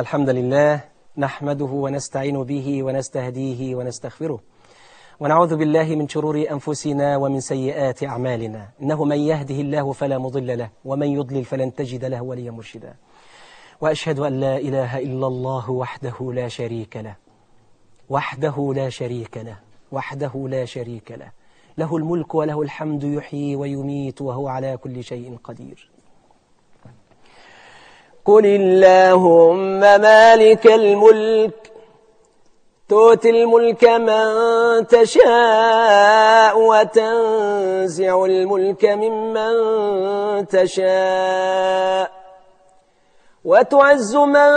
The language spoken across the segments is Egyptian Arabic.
الحمد لله نحمده ونستعين به ونستهديه ونستغفره ونعوذ بالله من شرور أنفسنا ومن سيئات أعمالنا إنه من يهده الله فلا مضل له ومن يضلل فلن تجد له وليا مرشدا وأشهد أن لا إله إلا الله وحده لا شريك له وحده لا شريك له وحده لا شريك له له الملك وله الحمد يحيي ويميت وهو على كل شيء قدير قل اللهم مالك الملك تؤتي الملك من تشاء وتنزع الملك ممن تشاء وتعز من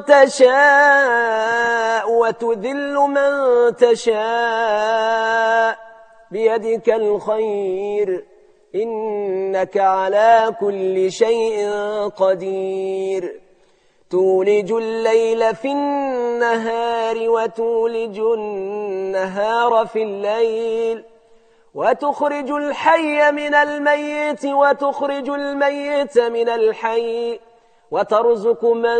تشاء وتذل من تشاء بيدك الخير إنك على كل شيء قدير تولج الليل في النهار وتولج النهار في الليل وتخرج الحي من الميت وتخرج الميت من الحي وترزق من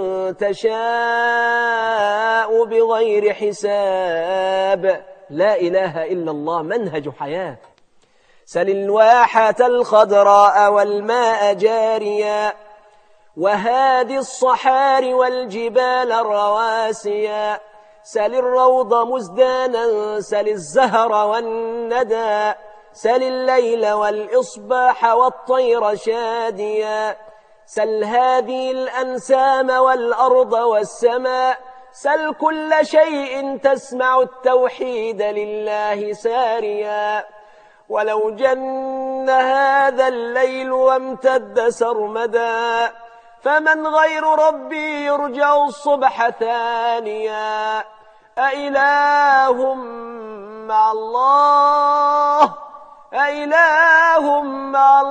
تشاء بغير حساب لا إله إلا الله منهج حياة سل الواحة الخضراء والماء جاريا وهادي الصحار والجبال الرواسيا سل الروض مزدانا سل الزهر والندى سل الليل والإصباح والطير شاديا سل هذه الأنسام والأرض والسماء سل كل شيء تسمع التوحيد لله ساريا ولو جن هذا الليل وامتد سرمدا فمن غير ربي يرجع الصبح ثانيا أإله مع الله أإله مع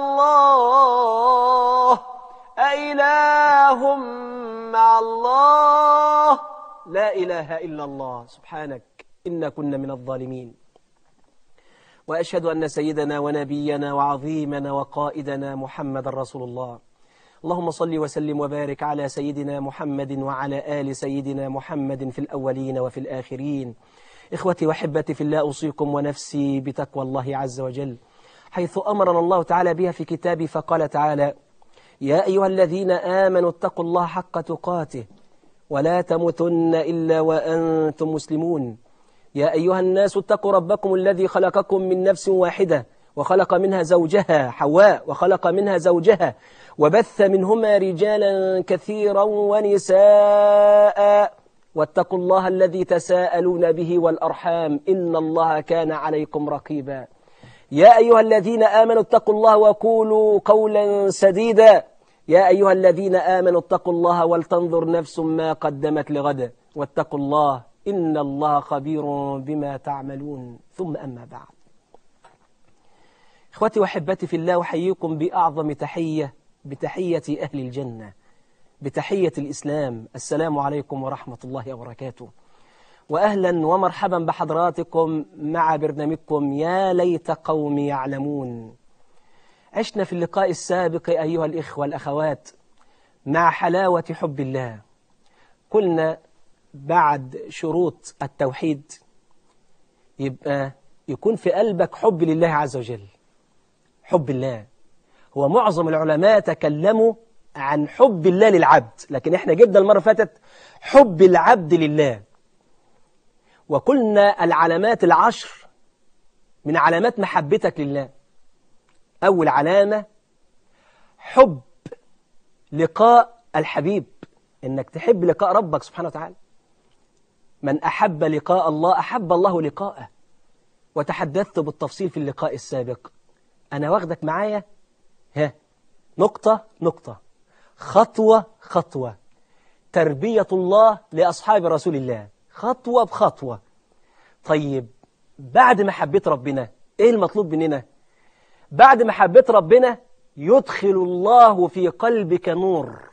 الله أإله مع الله لا إله إلا الله سبحانك إنا كنا من الظالمين وأشهد أن سيدنا ونبينا وعظيمنا وقائدنا محمد رسول الله اللهم صل وسلم وبارك على سيدنا محمد وعلى آل سيدنا محمد في الأولين وفي الآخرين إخوتي وحبتي في الله أوصيكم ونفسي بتقوى الله عز وجل حيث أمرنا الله تعالى بها في كتابه فقال تعالى يا أيها الذين آمنوا اتقوا الله حق تقاته ولا تموتن إلا وأنتم مسلمون يا أيها الناس اتقوا ربكم الذي خلقكم من نفس واحدة وخلق منها زوجها حواء وخلق منها زوجها وبث منهما رجالا كثيرا ونساء واتقوا الله الذي تساءلون به والأرحام إن الله كان عليكم رقيبا يا أيها الذين آمنوا اتقوا الله وقولوا قولا سديدا يا أيها الذين آمنوا اتقوا الله ولتنظر نفس ما قدمت لغد واتقوا الله إن الله خبير بما تعملون ثم أما بعد إخوتي وحبتي في الله أحييكم بأعظم تحية بتحية أهل الجنة بتحية الإسلام السلام عليكم ورحمة الله وبركاته وأهلا ومرحبا بحضراتكم مع برنامجكم يا ليت قومي يعلمون عشنا في اللقاء السابق أيها الإخوة الأخوات مع حلاوة حب الله قلنا بعد شروط التوحيد يبقى يكون في قلبك حب لله عز وجل حب الله هو معظم العلماء تكلموا عن حب الله للعبد لكن احنا جبنا المرة فاتت حب العبد لله وقلنا العلامات العشر من علامات محبتك لله أول علامة حب لقاء الحبيب إنك تحب لقاء ربك سبحانه وتعالى من أحب لقاء الله أحب الله لقاءه وتحدثت بالتفصيل في اللقاء السابق أنا واخدك معايا ها نقطة نقطة خطوة خطوة تربية الله لأصحاب رسول الله خطوة بخطوة طيب بعد ما حبيت ربنا إيه المطلوب مننا بعد ما حبيت ربنا يدخل الله في قلبك نور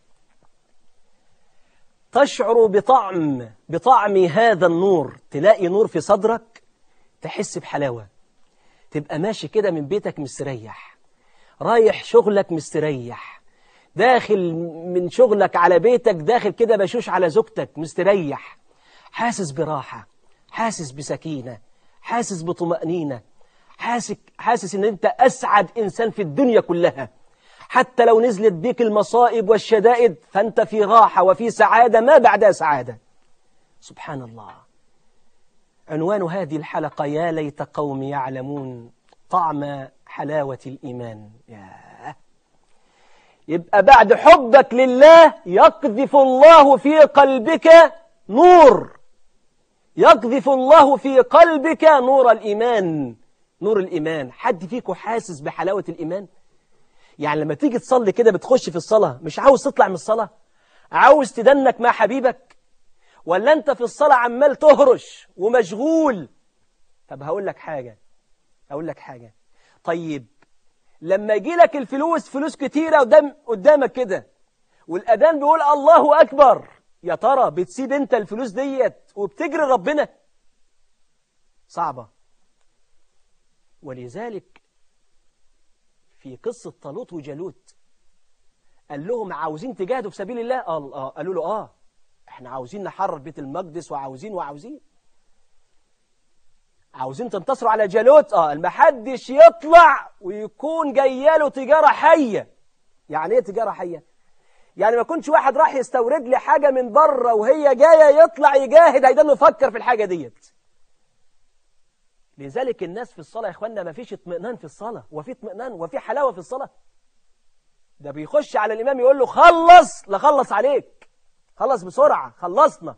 تشعر بطعم بطعم هذا النور تلاقي نور في صدرك تحس بحلاوة تبقى ماشي كده من بيتك مستريح رايح شغلك مستريح داخل من شغلك على بيتك داخل كده بشوش على زوجتك مستريح حاسس براحة حاسس بسكينة حاسس بطمأنينة حاسس, حاسس ان انت اسعد انسان في الدنيا كلها حتى لو نزلت بيك المصائب والشدائد فانت في راحة وفي سعادة ما بعدها سعادة سبحان الله عنوان هذه الحلقة يا ليت قوم يعلمون طعم حلاوة الإيمان ياه يبقى بعد حبك لله يقذف الله في قلبك نور يقذف الله في قلبك نور الإيمان نور الإيمان حد فيكم حاسس بحلاوة الإيمان يعني لما تيجي تصلي كده بتخش في الصلاة مش عاوز تطلع من الصلاة عاوز تدنك مع حبيبك ولا انت في الصلاة عمال تهرش ومشغول طب هقول لك حاجة هقول لك حاجة طيب لما يجي لك الفلوس فلوس كتيرة قدام قدامك كده والأذان بيقول الله أكبر يا ترى بتسيب انت الفلوس ديت وبتجري ربنا صعبة ولذلك في قصة طالوت وجالوت قال لهم عاوزين تجاهدوا في سبيل الله قال آه. قالوا له آه احنا عاوزين نحرر بيت المقدس وعاوزين وعاوزين عاوزين تنتصروا على جالوت اه المحدش يطلع ويكون جاياله تجارة حية يعني ايه تجارة حية يعني ما يكونش واحد راح يستورد لي حاجة من بره وهي جاية يطلع يجاهد هيدا يفكر في الحاجة ديت لذلك الناس في الصلاة يا اخوانا ما فيش اطمئنان في الصلاة وفي اطمئنان وفي حلاوة في الصلاة ده بيخش على الإمام يقول له خلص لخلص عليك خلص بسرعة خلصنا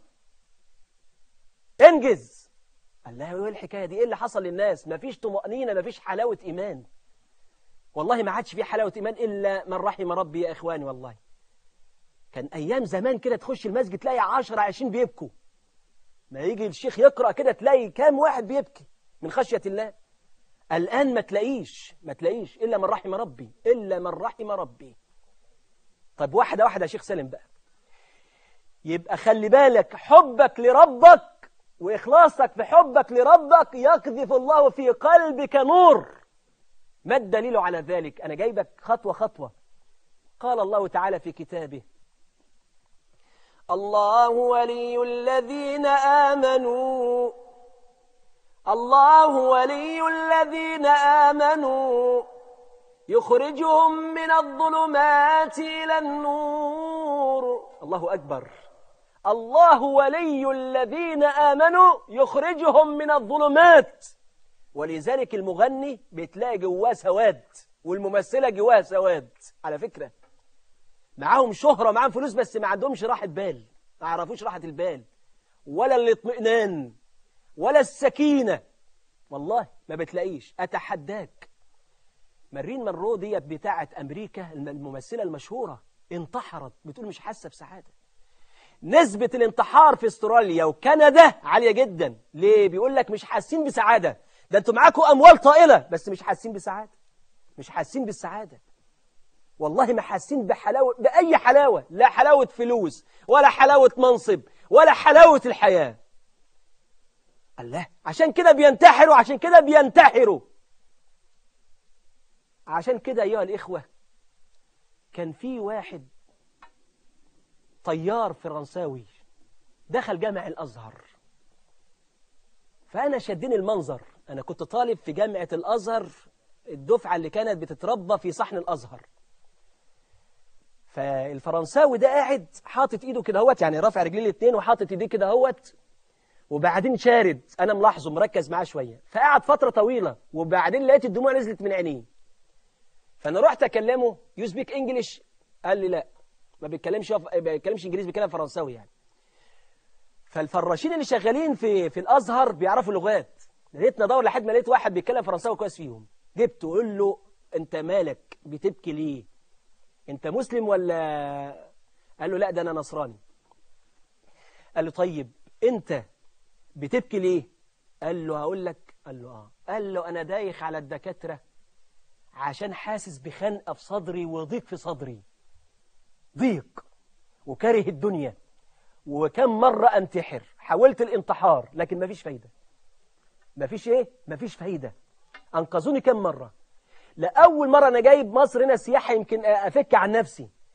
انجز قال له ايه الحكاية دي ايه اللي حصل للناس مفيش طمأنينة مفيش حلاوة إيمان والله ما عادش في حلاوة إيمان إلا من رحم ربي يا إخواني والله كان أيام زمان كده تخش المسجد تلاقي 10 20 بيبكوا ما يجي الشيخ يقرأ كده تلاقي كام واحد بيبكي من خشية الله الآن ما تلاقيش ما تلاقيش إلا من رحم ربي إلا من رحم ربي طيب واحدة واحدة يا شيخ سالم بقى يبقى خلي بالك حبك لربك وإخلاصك في حبك لربك يقذف الله في قلبك نور ما الدليل على ذلك أنا جايبك خطوة خطوة قال الله تعالى في كتابه الله ولي الذين آمنوا الله ولي الذين آمنوا يخرجهم من الظلمات إلى النور الله أكبر الله ولي الذين آمنوا يخرجهم من الظلمات ولذلك المغني بتلاقي جواه سواد والممثلة جواها سواد على فكرة معاهم شهرة معاهم فلوس بس ما عندهمش راحة بال ما عرفوش راحة البال ولا الاطمئنان ولا السكينة والله ما بتلاقيش أتحداك مارين منرو ديت بتاعة أمريكا الممثلة المشهورة انتحرت بتقول مش حاسة بسعادة نسبة الانتحار في استراليا وكندا عالية جدا ليه بيقول لك مش حاسين بسعادة ده انتوا معاكم أموال طائلة بس مش حاسين بسعادة مش حاسين بالسعادة والله ما حاسين بحلاوة بأي حلاوة لا حلاوة فلوس ولا حلاوة منصب ولا حلاوة الحياة الله عشان كده بينتحروا عشان كده بينتحروا عشان كده أيها الإخوة كان في واحد طيار فرنساوي دخل جامع الأزهر فأنا شدني المنظر أنا كنت طالب في جامعة الأزهر الدفعة اللي كانت بتتربى في صحن الأزهر فالفرنساوي ده قاعد حاطط ايده كده هوت يعني رافع رجليه الاثنين وحاطط ايديه كده هوت وبعدين شارد انا ملاحظه مركز معاه شويه فقعد فتره طويله وبعدين لقيت الدموع نزلت من عينيه فانا رحت اكلمه يو سبيك انجلش قال لي لا ما بيتكلمش ما بيتكلمش انجليزي بيتكلم فرنساوي يعني فالفراشين اللي شغالين في في الازهر بيعرفوا لغات لقيت ندور لحد ما لقيت واحد بيتكلم فرنساوي كويس فيهم جبته قول له انت مالك بتبكي ليه انت مسلم ولا قال له لا ده انا نصراني قال له طيب انت بتبكي ليه قال له هقول لك قال له اه قال له انا دايخ على الدكاتره عشان حاسس بخنقه في صدري وضيق في صدري ضيق وكاره الدنيا وكم مرة انتحر حاولت الانتحار لكن مفيش فايدة مفيش ايه مفيش فايدة انقذوني كم مرة لأول مرة أنا جايب مصر هنا سياحة يمكن أفك عن نفسي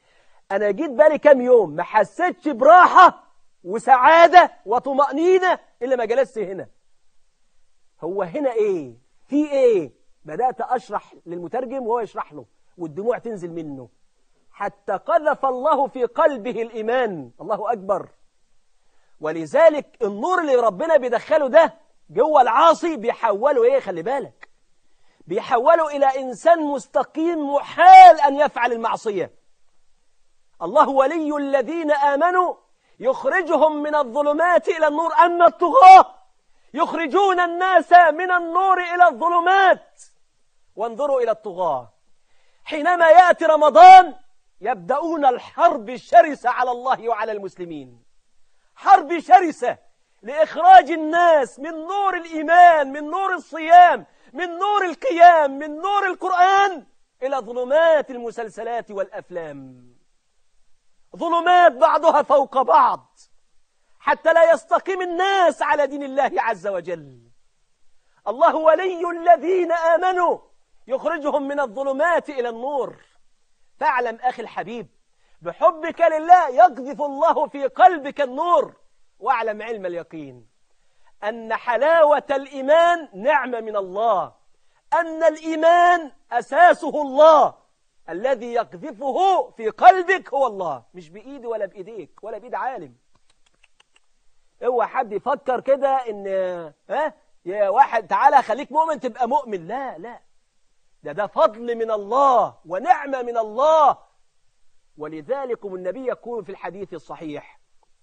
أنا جيت بالي كام يوم ما حسيتش براحة وسعادة وطمأنينة إلا ما جلست هنا هو هنا إيه في إيه بدأت أشرح للمترجم وهو يشرح له والدموع تنزل منه حتى قذف الله في قلبه الإيمان الله أكبر ولذلك النور اللي ربنا بيدخله ده جوه العاصي بيحوله ايه خلي بالك بيحوله إلى إنسان مستقيم محال أن يفعل المعصية الله ولي الذين آمنوا يخرجهم من الظلمات إلى النور أما الطغاة يخرجون الناس من النور إلى الظلمات وانظروا إلى الطغاة حينما يأتي رمضان يبدأون الحرب الشرسة على الله وعلى المسلمين حرب شرسة لإخراج الناس من نور الإيمان من نور الصيام من نور القيام من نور القرآن إلى ظلمات المسلسلات والأفلام ظلمات بعضها فوق بعض حتى لا يستقيم الناس على دين الله عز وجل الله ولي الذين آمنوا يخرجهم من الظلمات إلى النور فاعلم أخي الحبيب بحبك لله يقذف الله في قلبك النور واعلم علم اليقين أن حلاوة الإيمان نعمة من الله أن الإيمان أساسه الله الذي يقذفه في قلبك هو الله مش بإيدي ولا بإيديك ولا بإيد عالم اوعى حد يفكر كده ان ها يا واحد تعالى خليك مؤمن تبقى مؤمن لا لا ده ده فضل من الله ونعمة من الله ولذلك النبي يقول في الحديث الصحيح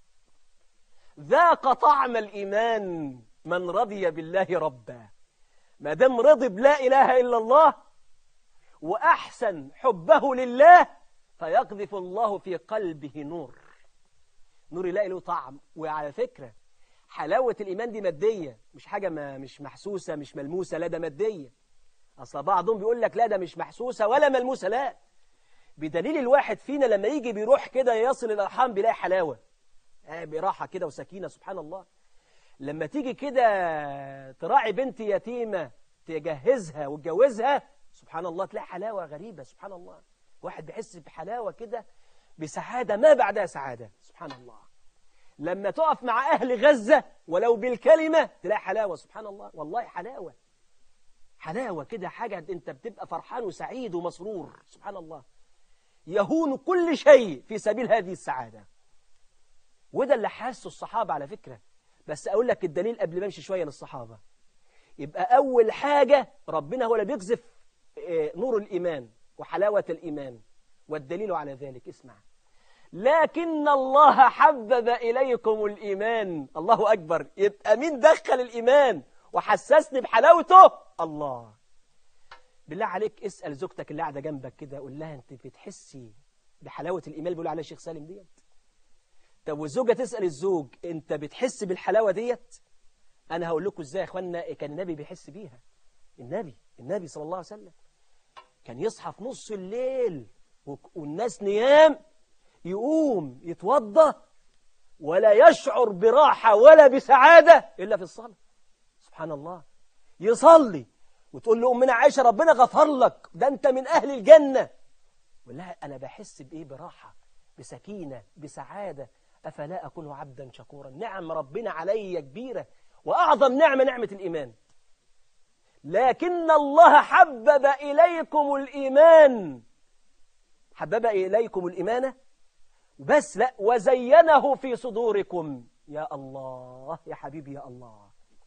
ذاق طعم الإيمان من رضي بالله ربا ما دام رضي بلا إله إلا الله وأحسن حبه لله فيقذف الله في قلبه نور نور يلاقي له طعم وعلى فكرة حلاوة الإيمان دي مادية مش حاجة ما مش محسوسة مش ملموسة لا ده مادية أصلا بعضهم بيقول لك لا ده مش محسوسة ولا ملموسة لا بدليل الواحد فينا لما يجي بيروح كده يصل الأرحام بيلاقي حلاوة آه براحة كده وسكينة سبحان الله لما تيجي كده تراعي بنت يتيمة تجهزها وتجوزها سبحان الله تلاقي حلاوة غريبة سبحان الله واحد بيحس بحلاوة كده بسعادة ما بعدها سعادة سبحان الله لما تقف مع أهل غزة ولو بالكلمة تلاقي حلاوة سبحان الله والله حلاوة حلاوة كده حاجة أنت بتبقى فرحان وسعيد ومسرور سبحان الله يهون كل شيء في سبيل هذه السعادة وده اللي حاسه الصحابة على فكرة بس أقول لك الدليل قبل ما امشي شوية للصحابة يبقى أول حاجة ربنا هو اللي بيقذف نور الإيمان وحلاوة الإيمان والدليل على ذلك اسمع لكن الله حبب إليكم الإيمان الله أكبر يبقى مين دخل الإيمان وحسسني بحلاوته الله بالله عليك اسأل زوجتك اللي قاعدة جنبك كده قول لها أنت بتحسي بحلاوة الإيمان اللي بيقول عليها الشيخ سالم ديت طب والزوجة تسأل الزوج أنت بتحس بالحلاوة ديت أنا هقول لكم إزاي يا إخوانا كان النبي بيحس بيها النبي النبي صلى الله عليه وسلم كان يصحى في نص الليل والناس نيام يقوم يتوضى ولا يشعر براحة ولا بسعادة إلا في الصلاة سبحان الله يصلي وتقول له أمنا عائشة ربنا غفر لك ده أنت من أهل الجنة ولا أنا بحس بإيه براحة بسكينة بسعادة أفلا أكون عبدا شكورا نعم ربنا علي كبيرة وأعظم نعمة نعمة الإيمان لكن الله حبب إليكم الإيمان حبب إليكم الإيمان بس لا وزينه في صدوركم يا الله يا حبيبي يا الله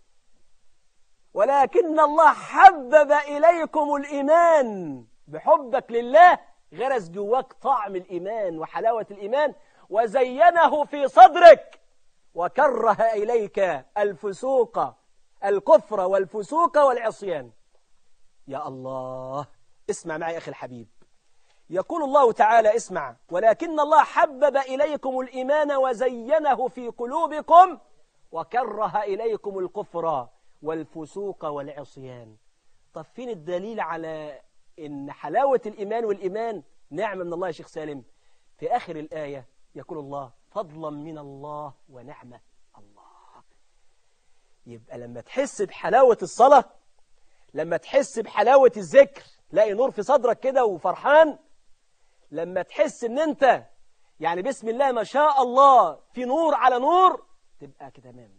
ولكن الله حبب إليكم الإيمان بحبك لله غرس جواك طعم الإيمان وحلاوة الإيمان وزينه في صدرك وكره إليك الفسوق الكفر والفسوق والعصيان يا الله اسمع معي أخي الحبيب يقول الله تعالى اسمع ولكن الله حبب إليكم الإيمان وزينه في قلوبكم وكره إليكم الكفر والفسوق والعصيان طب فين الدليل على إن حلاوة الإيمان والإيمان نعمة من الله يا شيخ سالم في آخر الآية يقول الله فضلا من الله ونعمة الله يبقى لما تحس بحلاوة الصلاة لما تحس بحلاوة الذكر تلاقي نور في صدرك كده وفرحان لما تحس ان انت يعني بسم الله ما شاء الله في نور على نور تبقى كده تمام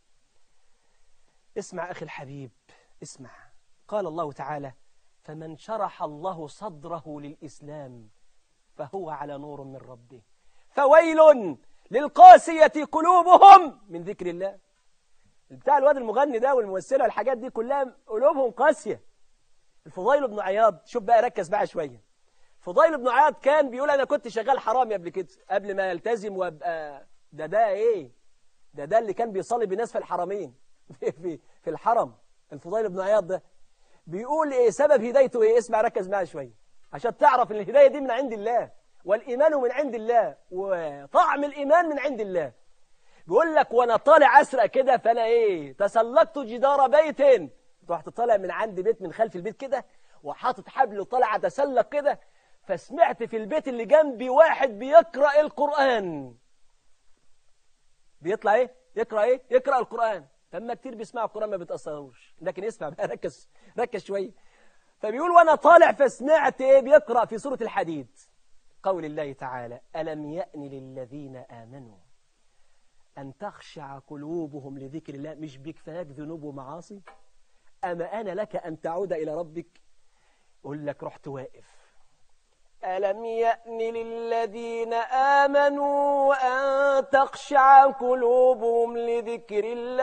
اسمع أخي الحبيب اسمع قال الله تعالى فمن شرح الله صدره للإسلام فهو على نور من ربه فويل للقاسية قلوبهم من ذكر الله بتاع الواد المغني ده والممثلة الحاجات دي كلها قلوبهم قاسية الفضيل بن عياض شوف بقى ركز بقى شوية فضيل بن عياض كان بيقول أنا كنت شغال حرامي قبل كده قبل ما يلتزم وابقى ده ده إيه ده ده اللي كان بيصلي بالناس في الحرمين في, في, في الحرم الفضيل بن عياض ده بيقول إيه سبب هدايته إيه اسمع ركز معايا شوية عشان تعرف ان الهداية دي من عند الله والإيمان من عند الله وطعم الإيمان من عند الله بيقول لك وانا طالع أسرق كده فأنا إيه تسلقت جدار بيت رحت طالع من عند بيت من خلف البيت كده وحاطط حبل وطالع أتسلق كده فسمعت في البيت اللي جنبي واحد بيقرأ القرآن بيطلع إيه يقرأ إيه يقرأ القرآن لما كتير بيسمعوا القرآن ما بيتأثروش لكن اسمع بقى ركز ركز شوية فبيقول وانا طالع فسمعت ايه بيقرأ في سورة الحديد قول الله تعالى ألم يأن للذين آمنوا أن تخشع قلوبهم لذكر الله مش بكفاك ذنوب ومعاصي أما أنا لك أن تعود إلى ربك أقول لك رحت واقف ألم يأن للذين آمنوا أن تخشع قلوبهم لذكر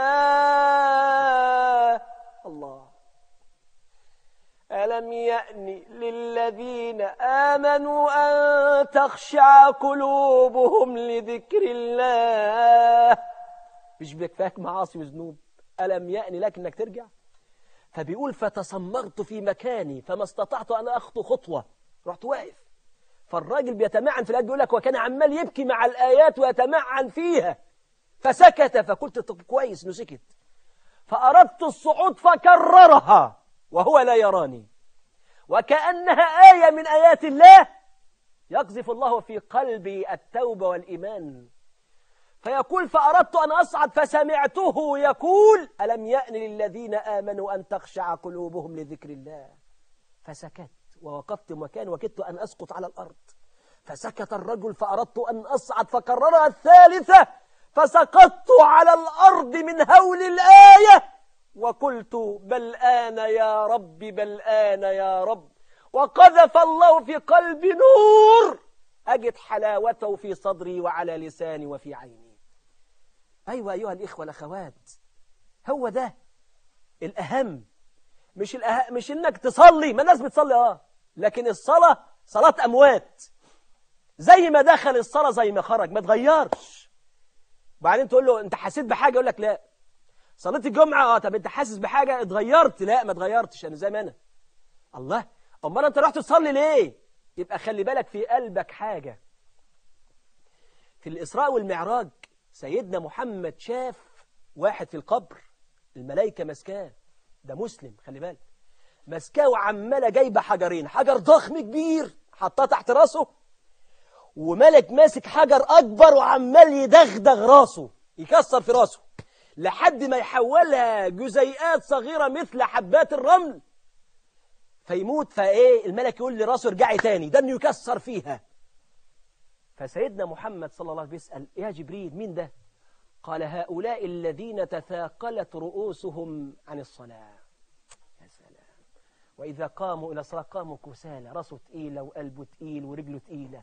الله الله ألم يأن للذين آمنوا أن تخشع قلوبهم لذكر الله مش بيكفاك معاصي وذنوب ألم يأن لك أنك ترجع فبيقول فتصمغت في مكاني فما استطعت أن أخطو خطوة رحت واقف فالراجل بيتمعن في الآيات بيقول لك وكان عمال يبكي مع الآيات ويتمعن فيها فسكت فقلت طب كويس انه سكت فأردت الصعود فكررها وهو لا يراني وكأنها آية من آيات الله يقذف الله في قلبي التوبة والإيمان فيقول فأردت أن أصعد فسمعته يقول ألم يأن للذين آمنوا أن تخشع قلوبهم لذكر الله فسكت ووقفت مكان وكدت أن أسقط على الأرض فسكت الرجل فأردت أن أصعد فكررها الثالثة فسقطت على الأرض من هول الآية وقلت بل آن يا رب بل آن يا رب وقذف الله في قلبي نور أجد حلاوته في صدري وعلى لساني وفي عيني أيوة أيها الإخوة الأخوات هو ده الأهم مش الأه... مش إنك تصلي ما الناس بتصلي آه لكن الصلاة صلاة أموات زي ما دخل الصلاة زي ما خرج ما تغيرش وبعدين تقول له أنت حسيت بحاجة يقول لك لا صليت الجمعة اه طب انت حاسس بحاجة اتغيرت لا ما اتغيرتش انا زي ما انا الله امال انت رحت تصلي ليه يبقى خلي بالك في قلبك حاجة في الإسراء والمعراج سيدنا محمد شاف واحد في القبر الملائكة مسكاه ده مسلم خلي بالك مسكاه وعمالة جايبة حجرين حجر ضخم كبير حطاه تحت راسه وملك ماسك حجر أكبر وعمال يدغدغ راسه يكسر في راسه لحد ما يحولها جزيئات صغيرة مثل حبات الرمل فيموت فايه الملك يقول لراسه ارجعي تاني ده انه يكسر فيها فسيدنا محمد صلى الله عليه وسلم بيسأل يا جبريل مين ده قال هؤلاء الذين تثاقلت رؤوسهم عن الصلاة يا سلام وإذا قاموا إلى الصلاة قاموا كسالى راسه تقيلة وقلبه تقيل ورجله تقيلة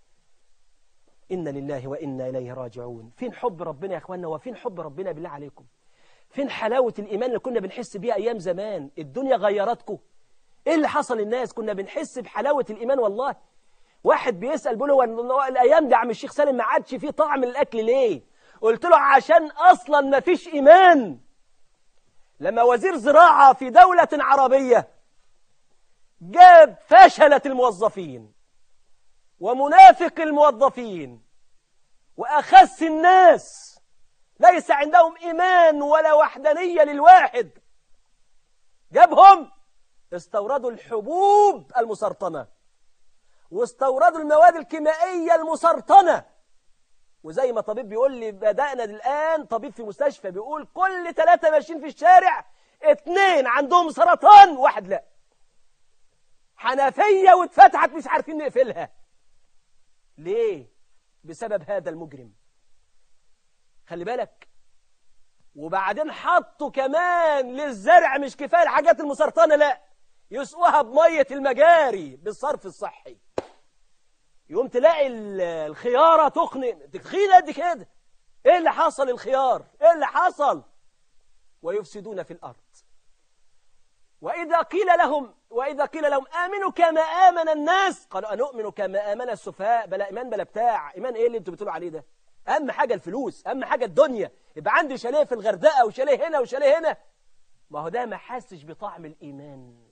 إن لله وإنا إليه راجعون فين حب ربنا يا أخوانا وفين حب ربنا بالله عليكم فين حلاوة الإيمان اللي كنا بنحس بيها أيام زمان الدنيا غيرتكم إيه اللي حصل الناس كنا بنحس بحلاوة الإيمان والله واحد بيسأل بيقول هو الأيام دي عم الشيخ سالم ما عادش فيه طعم الأكل ليه قلت له عشان أصلا ما فيش إيمان لما وزير زراعة في دولة عربية جاب فشلت الموظفين ومنافق الموظفين وأخس الناس ليس عندهم إيمان ولا وحدانية للواحد جابهم استوردوا الحبوب المسرطنة واستوردوا المواد الكيميائية المسرطنة وزي ما طبيب بيقول لي بدأنا الآن طبيب في مستشفى بيقول كل ثلاثة ماشيين في الشارع اثنين عندهم سرطان واحد لا حنفية واتفتحت مش عارفين نقفلها ليه بسبب هذا المجرم خلي بالك وبعدين حطوا كمان للزرع مش كفاية الحاجات المسرطنة لا يسقوها بمية المجاري بالصرف الصحي يقوم تلاقي الخيارة تخنق تخيل قد كده ايه اللي حصل الخيار ايه اللي حصل ويفسدون في الأرض وإذا قيل لهم وإذا قيل لهم آمنوا كما آمن الناس قالوا أنؤمن كما آمن السفهاء بلا إيمان بلا بتاع إيمان إيه اللي أنتوا بتقولوا عليه ده أهم حاجة الفلوس أهم حاجة الدنيا يبقى عندي شاليه في الغردقة وشاليه هنا وشاليه هنا ما هو ده ما حسش بطعم الإيمان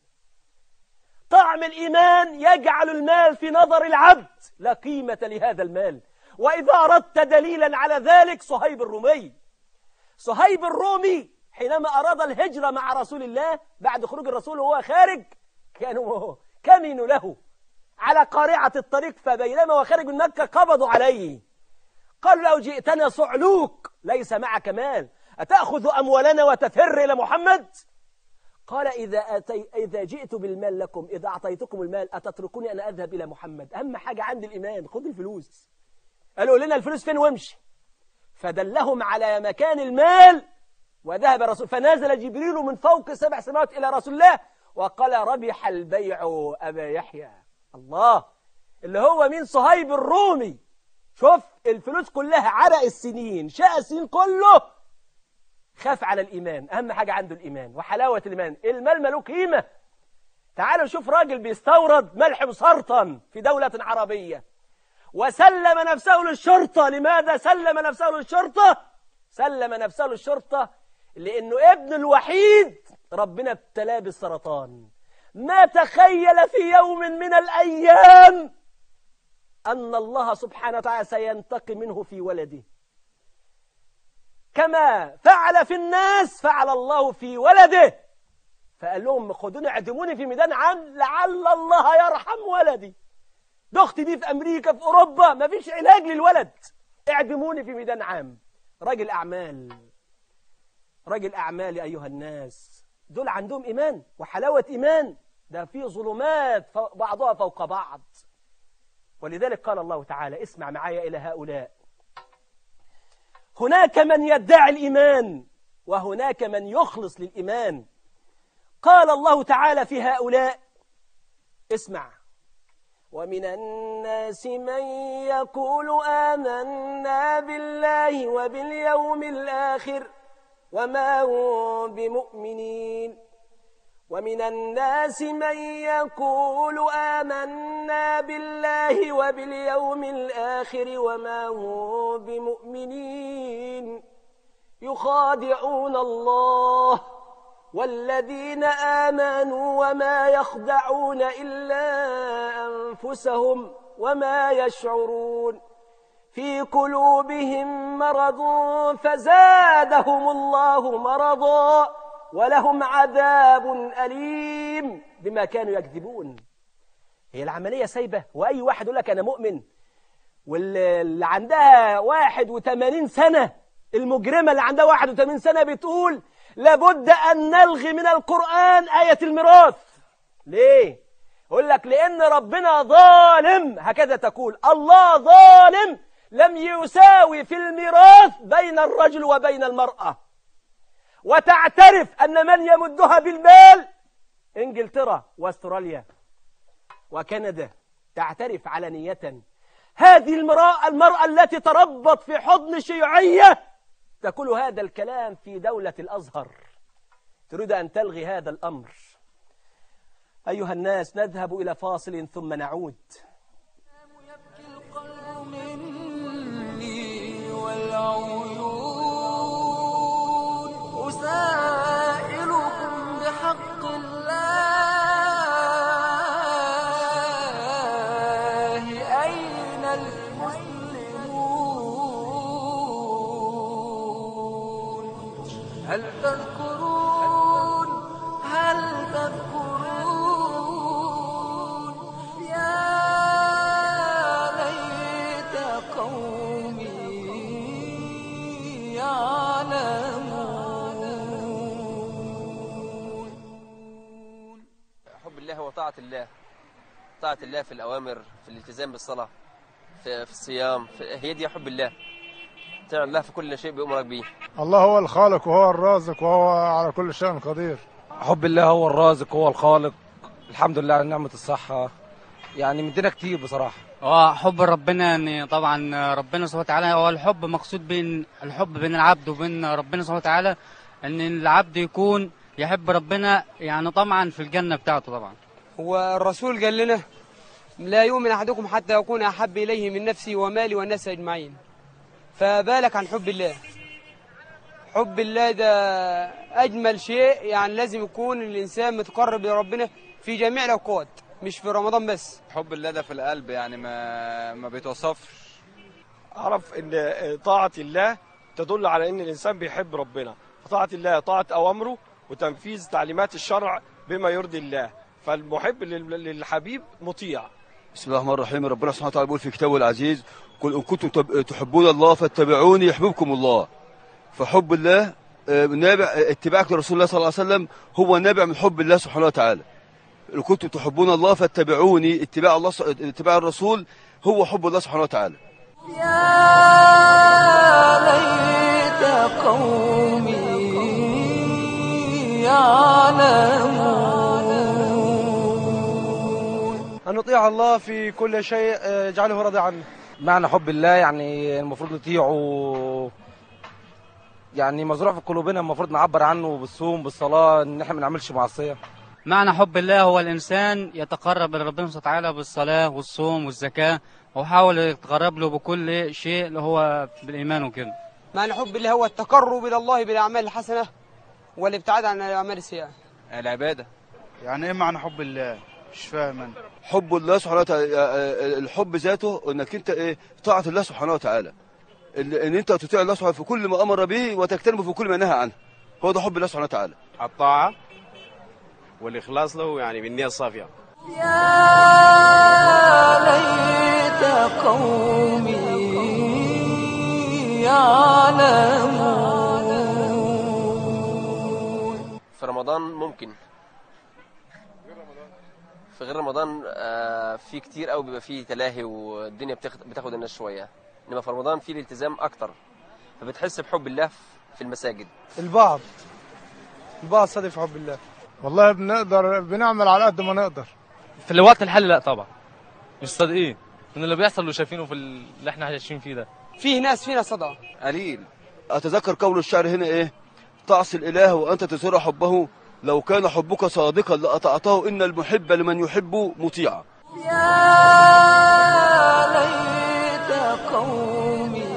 طعم الإيمان يجعل المال في نظر العبد لا قيمة لهذا المال وإذا أردت دليلا على ذلك صهيب الرومي صهيب الرومي حينما أراد الهجرة مع رسول الله بعد خروج الرسول وهو خارج كانوا كمنوا له على قارعة الطريق فبينما هو خارج من مكة قبضوا عليه قالوا لو جئتنا صعلوك ليس معك مال أتأخذ أموالنا وتفر إلى محمد قال إذا, أتي إذا جئت بالمال لكم إذا أعطيتكم المال أتتركوني أنا أذهب إلى محمد أهم حاجة عندي الإيمان خذ الفلوس قالوا لنا الفلوس فين وامشي فدلهم على مكان المال وذهب الرسول فنزل جبريل من فوق سبع سماوات إلى رسول الله وقال ربح البيع أبا يحيى الله اللي هو مين صهيب الرومي شوف الفلوس كلها عرق السنين شاء السنين كله خاف على الإيمان أهم حاجة عنده الإيمان وحلاوة الإيمان المال ملوك قيمة تعالوا شوف راجل بيستورد ملح مسرطن في دولة عربية وسلم نفسه للشرطة لماذا سلم نفسه للشرطة سلم نفسه للشرطة لأنه ابن الوحيد ربنا ابتلاه بالسرطان ما تخيل في يوم من الأيام أن الله سبحانه وتعالى سينتقم منه في ولده كما فعل في الناس فعل الله في ولده فقال لهم خدوني اعدموني في ميدان عام لعل الله يرحم ولدي ده اختي دي في أمريكا في أوروبا ما فيش علاج للولد اعدموني في ميدان عام راجل أعمال راجل أعمال أيها الناس دول عندهم إيمان وحلاوة إيمان ده في ظلمات بعضها فوق بعض ولذلك قال الله تعالى اسمع معايا إلى هؤلاء هناك من يدعي الإيمان وهناك من يخلص للإيمان قال الله تعالى في هؤلاء اسمع ومن الناس من يقول آمنا بالله وباليوم الآخر وما هم بمؤمنين ومن الناس من يقول آمنا بالله وباليوم الآخر وما هم بمؤمنين يخادعون الله والذين آمنوا وما يخدعون إلا أنفسهم وما يشعرون في قلوبهم مرض فزادهم الله مرضا ولهم عذاب أليم بما كانوا يكذبون هي العملية سايبة وأي واحد يقول لك أنا مؤمن واللي عندها 81 سنة المجرمة اللي عندها 81 سنة بتقول لابد أن نلغي من القرآن آية الميراث ليه؟ يقول لك لأن ربنا ظالم هكذا تقول الله ظالم لم يساوي في الميراث بين الرجل وبين المرأة وتعترف أن من يمدها بالمال إنجلترا واستراليا وكندا تعترف علنية هذه المرأة, المرأة التي تربط في حضن شيوعية تقول هذا الكلام في دولة الأزهر تريد أن تلغي هذا الأمر أيها الناس نذهب إلى فاصل ثم نعود يبكي القلب مني والعيون أسائلكم بحق الله أين المسلمون هل تذكرون هل تذكرون يا ليت قومي يعلمون حب الله وطاعة الله طاعة الله في الأوامر في الالتزام بالصلاة في, في الصيام في هي دي حب الله تعمل الله في كل شيء بيأمرك بيه الله هو الخالق وهو الرازق وهو على كل شيء قدير حب الله هو الرازق هو الخالق الحمد لله على نعمة الصحة يعني مدينا كتير بصراحة هو حب ربنا ان طبعا ربنا سبحانه وتعالى هو الحب مقصود بين الحب بين العبد وبين ربنا سبحانه وتعالى ان العبد يكون يحب ربنا يعني طمعا في الجنه بتاعته طبعا والرسول قال لنا لا يؤمن أحدكم حتى يكون أحب إليه من نفسي ومالي والناس أجمعين فبالك عن حب الله حب الله ده أجمل شيء يعني لازم يكون الإنسان متقرب لربنا في جميع الأوقات مش في رمضان بس حب الله ده في القلب يعني ما ما بيتوصفش اعرف ان طاعه الله تدل على ان الانسان بيحب ربنا فطاعه الله طاعه اوامره وتنفيذ تعليمات الشرع بما يرضي الله فالمحب لل- للحبيب مطيع بسم الله الرحمن الرحيم ربنا سبحانه وتعالى بيقول في كتابه العزيز قل ان كنتم تب- تحبون الله فاتبعوني يحببكم الله فحب الله آه، نابع آه، اتباعك لرسول الله صلى الله عليه وسلم هو نابع من حب الله سبحانه وتعالى ان كنتم تحبون الله فاتبعوني اتباع الله اتباع الرسول هو حب الله سبحانه وتعالى يا ليت قومي يعلمون أن نطيع الله في كل شيء آه، يجعله راضي عنه معنى حب الله يعني المفروض نطيعه يعني مزروع في قلوبنا المفروض نعبر عنه بالصوم بالصلاة ان احنا ما نعملش معصية معنى حب الله هو الانسان يتقرب لربنا سبحانه وتعالى بالصلاه والصوم والزكاه ويحاول يتقرب له بكل شيء اللي هو بالايمان وكده معنى حب الله هو التقرب إلى الله بالأعمال الحسنة والابتعاد عن الأعمال السيئة العباده يعني إيه معنى حب الله؟ مش فاهم أنا حب الله سبحانه وتعالى آه، آه، الحب ذاته انك انت ايه طاعه الله سبحانه وتعالى ان إن انت تطيع الله سبحانه في كل ما امر به وتجتنب في كل ما نهى عنه هو ده حب الله سبحانه وتعالى الطاعه والاخلاص له يعني بالنيه الصافيه يا ليت قومي يعلمون في رمضان ممكن في غير رمضان آه، في كتير قوي بيبقى فيه تلاهي والدنيا بتاخد, بتاخد الناس شويه انما في رمضان في الالتزام اكتر فبتحس بحب الله في المساجد البعض البعض صادق في حب الله والله بنقدر بنعمل على قد ما نقدر في الوقت الحالي لا طبعا مش صادقين من اللي بيحصل وشايفينه في اللي احنا عايشين فيه ده فيه ناس فينا صدقة قليل اتذكر قول الشعر هنا ايه تعصي الاله وانت تثير حبه لو كان حبك صادقا لاطعته ان المحب لمن يحب مطيع يا ليت قومي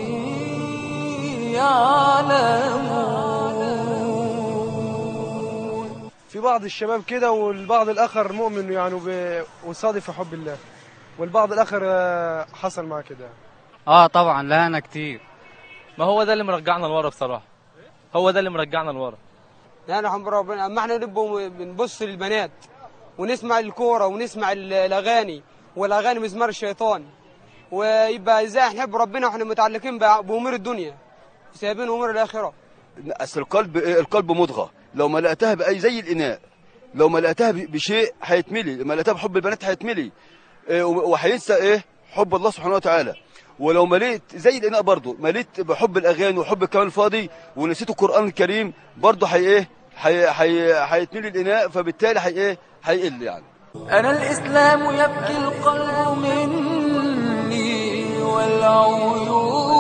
يعلمون في بعض الشباب كده والبعض الآخر مؤمن يعني وب- وصادق في حب الله والبعض الآخر آه، حصل معاه كده اه طبعا لا انا كتير ما هو ده اللي مرجعنا لورا بصراحه هو ده اللي مرجعنا لورا يعني الحمد لله ربنا اما احنا نبقى بنبص للبنات ونسمع الكوره ونسمع ال- الاغاني والاغاني مزمار الشيطان ويبقى ازاي نحب ربنا واحنا متعلقين بأ- بامور الدنيا وسايبين امور الاخره اصل القلب إيه؟ القلب مضغه لو ملأتها باي زي الاناء لو ملأتها ب- بشيء هيتملي ملأتها بحب البنات هيتملي إيه، و- وهينسى ايه حب الله سبحانه وتعالى ولو مليت زي الاناء برضه مليت بحب الاغاني وحب الكلام الفاضي ونسيت القران الكريم برضه هي ايه هي- هي- هيتملي الاناء فبالتالي هي ايه هيقل يعني أنا الإسلام يبكي القلب مني والعيون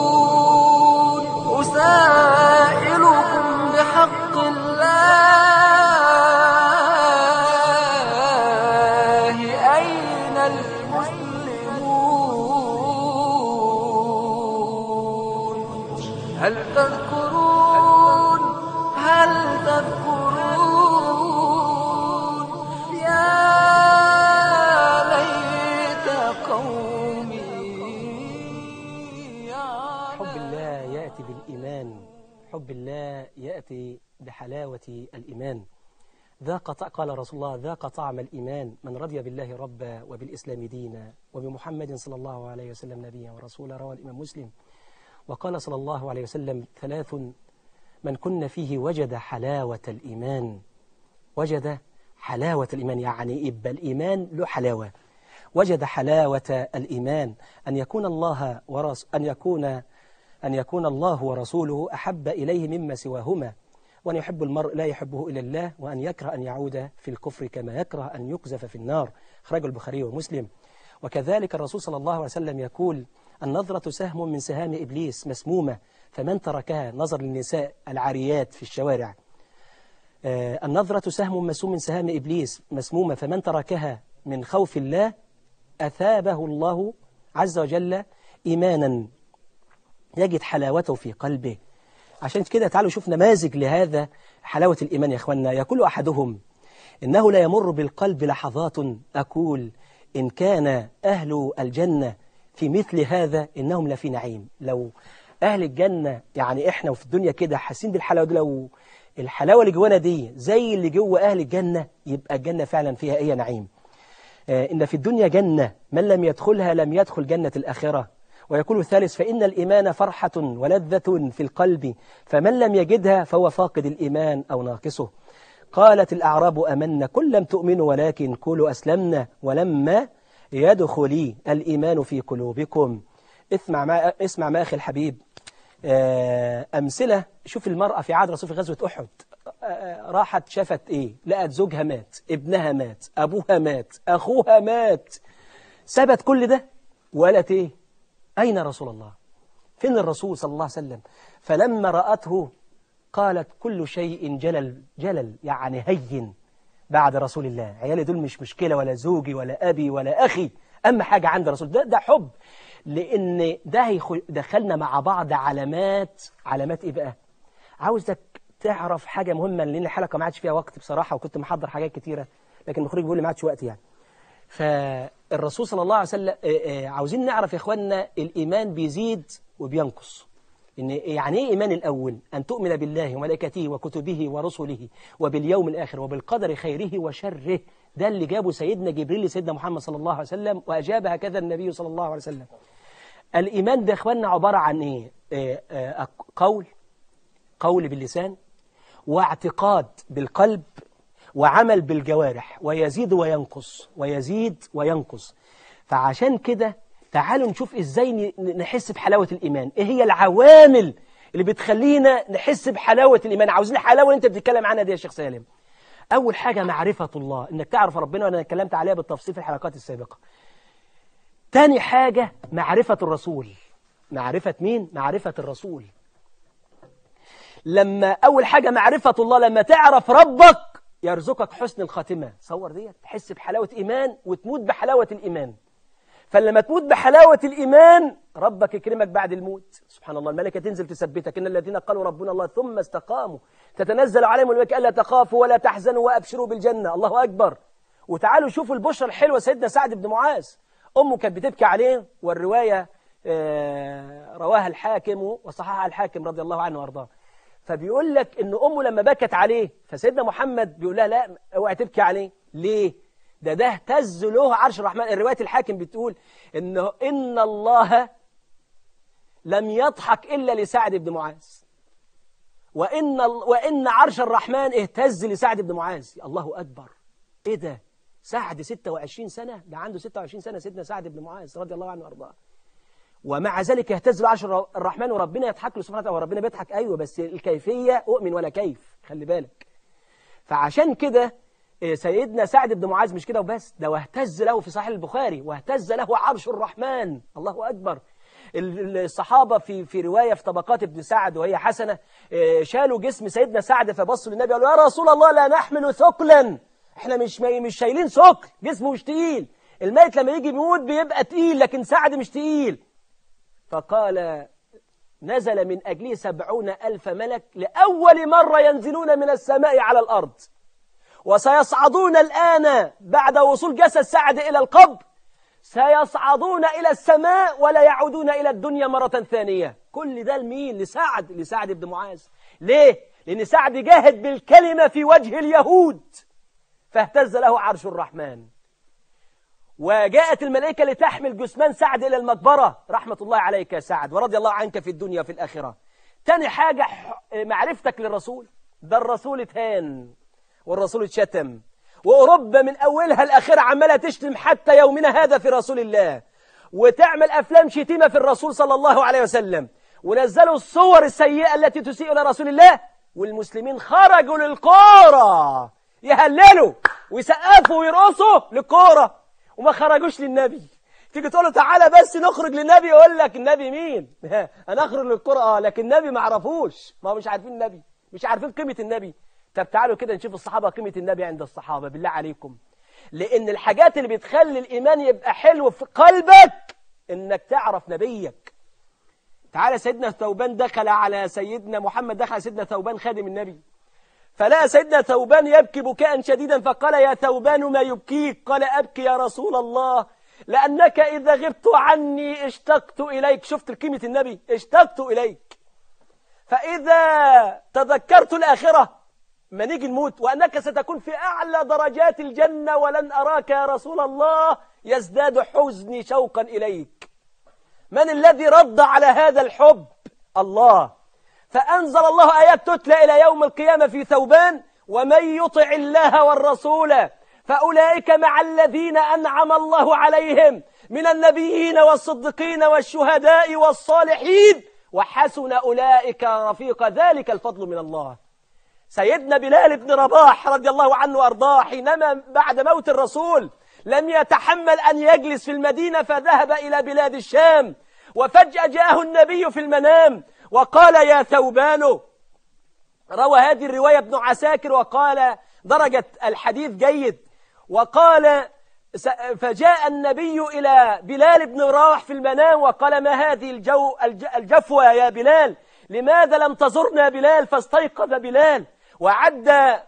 أسائلكم بحق الله أين المسلمون هل تذكرون هل تذكرون يا ليت قومي حب الله يأتي بالإيمان حب الله يأتي بحلاوة الإيمان ذاق ط- قال رسول الله ذاق طعم الإيمان من رضي بالله ربا وبالإسلام دينا وبمحمد صلى الله عليه وسلم نبيا ورسولا روى الإمام مسلم وقال صلى الله عليه وسلم ثلاث من كن فيه وجد حلاوة الإيمان وجد حلاوة الإيمان يعني إبا الإيمان له حلاوة وجد حلاوة الإيمان أن يكون الله ورس أن يكون أن يكون الله ورسوله أحب إليه مما سواهما وأن يحب المرء لا يحبه إلا الله وأن يكره أن يعود في الكفر كما يكره أن يقذف في النار خرج البخاري ومسلم وكذلك الرسول صلى الله عليه وسلم يقول النظرة سهم من سهام إبليس مسمومة فمن تركها نظر للنساء العاريات في الشوارع آه، النظرة سهم مسموم من سهام إبليس مسمومة فمن تركها من خوف الله أثابه الله عز وجل إيمانا يجد حلاوته في قلبه عشان كده تعالوا شوف نماذج لهذا حلاوة الإيمان يا أخوانا يقول أحدهم إنه لا يمر بالقلب لحظات أقول إن كان أهل الجنة في مثل هذا إنهم لفي نعيم لو أهل الجنة يعني إحنا وفي الدنيا كده حاسين بالحلاوة دي لو الحلاوة اللي جوانا دي زي اللي جوه أهل الجنة يبقى الجنة فعلا فيها أي نعيم آه، إن في الدنيا جنة من لم يدخلها لم يدخل جنة الآخرة ويقول الثالث فإن الإيمان فرحة ولذة في القلب فمن لم يجدها فهو فاقد الإيمان أو ناقصه قالت الأعراب أمنا كل لم تؤمنوا ولكن قولوا أسلمنا ولما يدخل الإيمان في قلوبكم اسمع ما, اسمع ما أخي الحبيب آه، أمثلة شوف المرأة في عهد الرسول في غزوة أحد آه، راحت شافت إيه لقت زوجها مات ابنها مات أبوها مات أخوها مات سبت كل ده وقالت إيه أين رسول الله فين الرسول صلى الله عليه وسلم فلما رأته قالت كل شيء جلل جلل يعني هين بعد رسول الله عيالي دول مش مشكلة ولا زوجي ولا أبي ولا أخي أما حاجة عند رسول ده ده حب لأن ده هيخل- دخلنا مع بعض علامات علامات إيه بقى عاوزك تعرف حاجة مهمة لأن الحلقة ما عادش فيها وقت بصراحة وكنت محضر حاجات كتيرة لكن المخرج بيقول لي ما عادش وقت يعني فالرسول صلى الله عليه وسلم آه، آه، عاوزين نعرف يا اخوانا الإيمان بيزيد وبينقص إن يعني ايه إيمان الأول أن تؤمن بالله وملائكته وكتبه ورسله وباليوم الآخر وبالقدر خيره وشره ده اللي جابه سيدنا جبريل لسيدنا محمد صلى الله عليه وسلم وأجاب هكذا النبي صلى الله عليه وسلم الإيمان ده يا اخوانا عبارة عن إيه آه، آه، قول قول باللسان واعتقاد بالقلب وعمل بالجوارح ويزيد وينقص ويزيد وينقص فعشان كده تعالوا نشوف ازاي ن- نحس بحلاوة الإيمان ايه هي العوامل اللي بتخلينا نحس بحلاوة الإيمان عاوزين الحلاوة اللي انت بتتكلم عنها دي يا شيخ سالم أول حاجة معرفة الله إنك تعرف ربنا وأنا اتكلمت عليها بالتفصيل في الحلقات السابقة تاني حاجة معرفة الرسول معرفة مين؟ معرفة الرسول لما أول حاجة معرفة الله لما تعرف ربك يرزقك حسن الخاتمة صور دي تحس بحلاوة إيمان وتموت بحلاوة الإيمان فلما تموت بحلاوة الإيمان ربك يكرمك بعد الموت سبحان الله الملكة تنزل تثبتك إن الذين قالوا ربنا الله ثم استقاموا تتنزل عليهم الملائكة ألا تخافوا ولا تحزنوا وأبشروا بالجنة الله أكبر وتعالوا شوفوا البشرى الحلوة سيدنا سعد بن معاذ أمه كانت بتبكي عليه والرواية آه، رواها الحاكم وصححها الحاكم رضي الله عنه وارضاه فبيقول لك ان امه لما بكت عليه فسيدنا محمد بيقول لها لا اوعي تبكي عليه ليه ده ده اهتز له عرش الرحمن الروايه الحاكم بتقول انه ان الله لم يضحك الا لسعد بن معاذ وان ال- وان عرش الرحمن اهتز لسعد بن معاذ الله اكبر ايه ده سعد 26 سنه ده عنده 26 سنه سيدنا سعد بن معاذ رضي الله عنه وارضاه ومع ذلك يهتز العرش الر- الرحمن وربنا يضحك له سبحانه وتعالى وربنا بيضحك ايوه بس الكيفيه اؤمن ولا كيف خلي بالك فعشان كده إيه، سيدنا سعد بن معاذ مش كده وبس ده واهتز له في صحيح البخاري واهتز له عرش الرحمن الله اكبر ال- ال- الصحابه في في روايه في طبقات ابن سعد وهي حسنه إيه، شالوا جسم سيدنا سعد فبصوا للنبي قالوا يا رسول الله لا نحمل ثقلا احنا مش مش شايلين ثقل جسمه مش تقيل الميت لما يجي بيموت بيبقى تقيل لكن سعد مش تقيل فقال نزل من أجله سبعون ألف ملك لأول مرة ينزلون من السماء على الأرض وسيصعدون الآن بعد وصول جسد سعد إلى القبر سيصعدون إلى السماء ولا يعودون إلى الدنيا مرة ثانية كل ده لمين لسعد لسعد بن معاذ ليه لأن سعد جاهد بالكلمة في وجه اليهود فاهتز له عرش الرحمن وجاءت الملائكة لتحمل جثمان سعد إلى المقبرة رحمة الله عليك يا سعد ورضي الله عنك في الدنيا وفي الآخرة تاني حاجة ح- معرفتك للرسول ده الرسول اتهان والرسول اتشتم وأوروبا من أولها لآخرها عمالة تشتم حتى يومنا هذا في رسول الله وتعمل أفلام شتيمة في الرسول صلى الله عليه وسلم ونزلوا الصور السيئة التي تسيء إلى رسول الله والمسلمين خرجوا للكورة يهللوا ويسقفوا ويرقصوا للكورة وما خرجوش للنبي تيجي تقول له تعالى بس نخرج للنبي يقول لك النبي مين انا اخرج للكرة اه لكن النبي ما عرفوش ما هو مش عارفين النبي مش عارفين قيمة النبي طب تعالوا كده نشوف الصحابة قيمة النبي عند الصحابة بالله عليكم لان الحاجات اللي بتخلي الايمان يبقى حلو في قلبك انك تعرف نبيك تعالى سيدنا ثوبان دخل على سيدنا محمد دخل على سيدنا ثوبان خادم النبي فلقى سيدنا ثوبان يبكي بكاء شديدا فقال يا ثوبان ما يبكيك قال أبكي يا رسول الله لأنك إذا غبت عني اشتقت إليك شفت قيمة النبي اشتقت إليك فإذا تذكرت الآخرة ما نيجي نموت وأنك ستكون في أعلى درجات الجنة ولن أراك يا رسول الله يزداد حزني شوقا إليك من الذي رد على هذا الحب الله فأنزل الله آيات تتلى إلى يوم القيامة في ثوبان ومن يطع الله والرسول فأولئك مع الذين أنعم الله عليهم من النبيين والصديقين والشهداء والصالحين وحسن أولئك رفيق ذلك الفضل من الله سيدنا بلال بن رباح رضي الله عنه وأرضاه حينما بعد موت الرسول لم يتحمل أن يجلس في المدينة فذهب إلى بلاد الشام وفجأة جاءه النبي في المنام وقال يا ثوبان روى هذه الرواية ابن عساكر وقال درجة الحديث جيد وقال فجاء النبي إلى بلال بن راح في المنام وقال ما هذه الجو الجفوة يا بلال لماذا لم تزرنا بلال فاستيقظ بلال وعد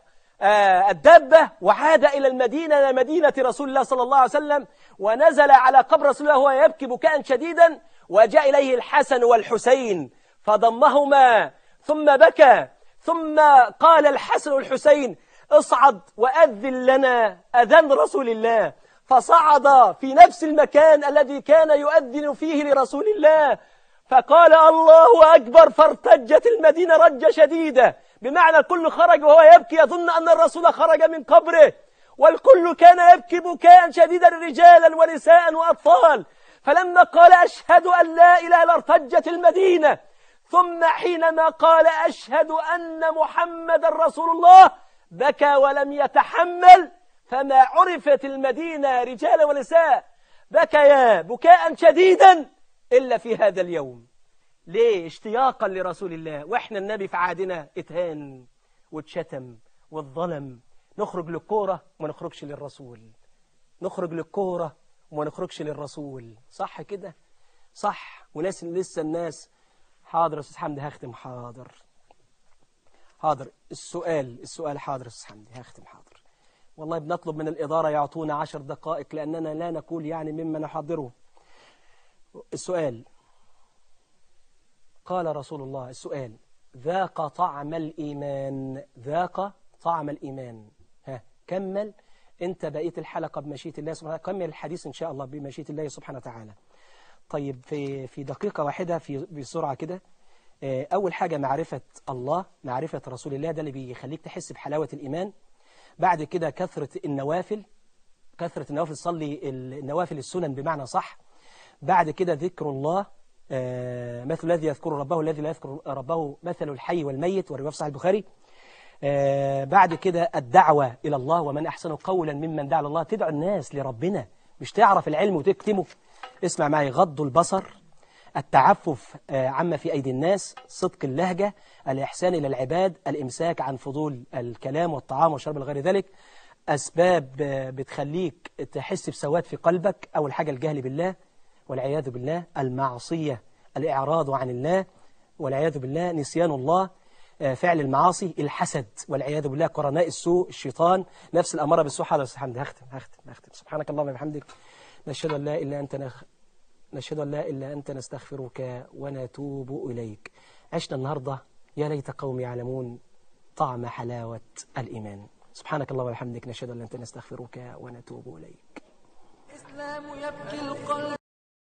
الدابة وعاد إلى المدينة مدينة رسول الله صلى الله عليه وسلم ونزل على قبر رسول الله وهو يبكي بكاء شديدا وجاء إليه الحسن والحسين فضمهما ثم بكى ثم قال الحسن والحسين اصعد وأذن لنا أذان رسول الله فصعد في نفس المكان الذي كان يؤذن فيه لرسول الله فقال الله أكبر فارتجت المدينة رجة شديدة بمعنى الكل خرج وهو يبكي يظن أن الرسول خرج من قبره والكل كان يبكي بكاء شديدا رجالا ونساء وأطفال فلما قال أشهد أن لا إله إلا ارتجت المدينة ثم حينما قال أشهد أن محمد رسول الله بكى ولم يتحمل فما عرفت المدينة رجال ونساء بكيا بكاء شديدا إلا في هذا اليوم ليه اشتياقا لرسول الله وإحنا النبي في عهدنا اتهان واتشتم والظلم نخرج للكورة وما نخرجش للرسول نخرج للكورة وما نخرجش للرسول صح كده صح وناس لسه الناس حاضر يا استاذ حمدي هختم حاضر حاضر السؤال السؤال حاضر يا استاذ حمدي هختم حاضر والله بنطلب من الإدارة يعطونا عشر دقائق لأننا لا نقول يعني مما نحضره السؤال قال رسول الله السؤال ذاق طعم الإيمان ذاق طعم الإيمان ها كمل انت بقيت الحلقة بمشيئة الله سبحانه وتعالى كمل الحديث إن شاء الله بمشيئة الله سبحانه وتعالى طيب في في دقيقة واحدة في بسرعة كده أول حاجة معرفة الله معرفة رسول الله ده اللي بيخليك تحس بحلاوة الإيمان بعد كده كثرة النوافل كثرة النوافل صلي النوافل السنن بمعنى صح بعد كده ذكر الله مثل الذي يذكر ربه الذي لا يذكر ربه مثل الحي والميت والرواية في صحيح البخاري بعد كده الدعوة إلى الله ومن أحسن قولا ممن دعا الله تدعو الناس لربنا مش تعرف العلم وتكتمه اسمع معي غض البصر التعفف عما في أيدي الناس صدق اللهجة الإحسان إلى العباد الإمساك عن فضول الكلام والطعام والشرب غير ذلك أسباب بتخليك تحس بسواد في قلبك أول حاجة الجهل بالله والعياذ بالله المعصية الإعراض عن الله والعياذ بالله نسيان الله فعل المعاصي الحسد والعياذ بالله قرناء السوء الشيطان نفس الأمارة بالسوء حاضر حمد هختم هختم هختم سبحانك اللهم وبحمدك نشهد أن لا إلا أنت نخ... نشهد أن لا إلا أنت نستغفرك ونتوب إليك عشنا النهاردة يا ليت قوم يعلمون طعم حلاوة الإيمان سبحانك اللهم وبحمدك نشهد أن لا أنت نستغفرك ونتوب إليك الإسلام يبكي القلب